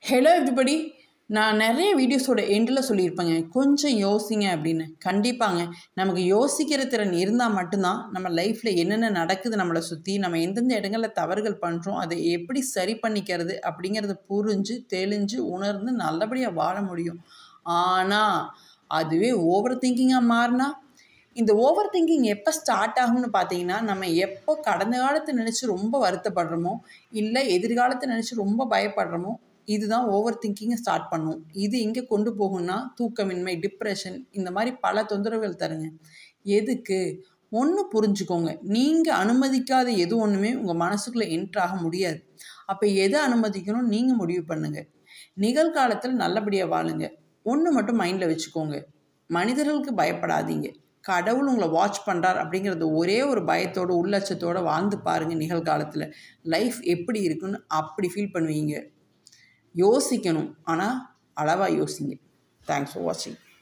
hello everybody நான் நிறைய வீடியோஸோட எண்டில் சொல்லியிருப்பேங்க கொஞ்சம் யோசிங்க அப்படின்னு கண்டிப்பாங்க நமக்கு யோசிக்கிற திறன் இருந்தால் மட்டும்தான் நம்ம லைஃப்பில் என்னென்ன நடக்குது நம்மளை சுற்றி நம்ம எந்தெந்த இடங்களில் தவறுகள் பண்ணுறோம் அதை எப்படி சரி பண்ணிக்கிறது அப்படிங்கிறத புரிஞ்சு தெளிஞ்சு உணர்ந்து நல்லபடியாக வாழ முடியும் ஆனால் அதுவே ஓவர் திங்கிங்காக மாறினா இந்த ஓவர் திங்கிங் எப்போ ஸ்டார்ட் ஆகும்னு பார்த்தீங்கன்னா நம்ம எப்போ கடந்த காலத்தை நினச்சி ரொம்ப வருத்தப்படுறோமோ இல்லை எதிர்காலத்தை நினச்சி ரொம்ப பயப்படுறோமோ இதுதான் ஓவர் திங்கிங்கை ஸ்டார்ட் பண்ணும் இது எங்கே கொண்டு போகும்னா தூக்கமின்மை டிப்ரெஷன் இந்த மாதிரி பல தொந்தரவுகள் தருங்க எதுக்கு ஒன்று புரிஞ்சுக்கோங்க நீங்கள் அனுமதிக்காத எது ஒன்றுமே உங்கள் மனசுக்குள்ளே என்ட்ராக முடியாது அப்போ எதை அனுமதிக்கணும் நீங்கள் முடிவு பண்ணுங்கள் நிகழ்காலத்தில் நல்லபடியாக வாழுங்க ஒன்று மட்டும் மைண்டில் வச்சுக்கோங்க மனிதர்களுக்கு பயப்படாதீங்க கடவுள் உங்களை வாட்ச் பண்ணுறார் அப்படிங்கிறது ஒரே ஒரு பயத்தோட உள்ளட்சத்தோடு வாழ்ந்து பாருங்கள் நிகழ்காலத்தில் லைஃப் எப்படி இருக்குன்னு அப்படி ஃபீல் பண்ணுவீங்க யோசிக்கணும் ஆனால் அளவாக யோசிங்க தேங்க்ஸ் ஃபார் வாட்சிங்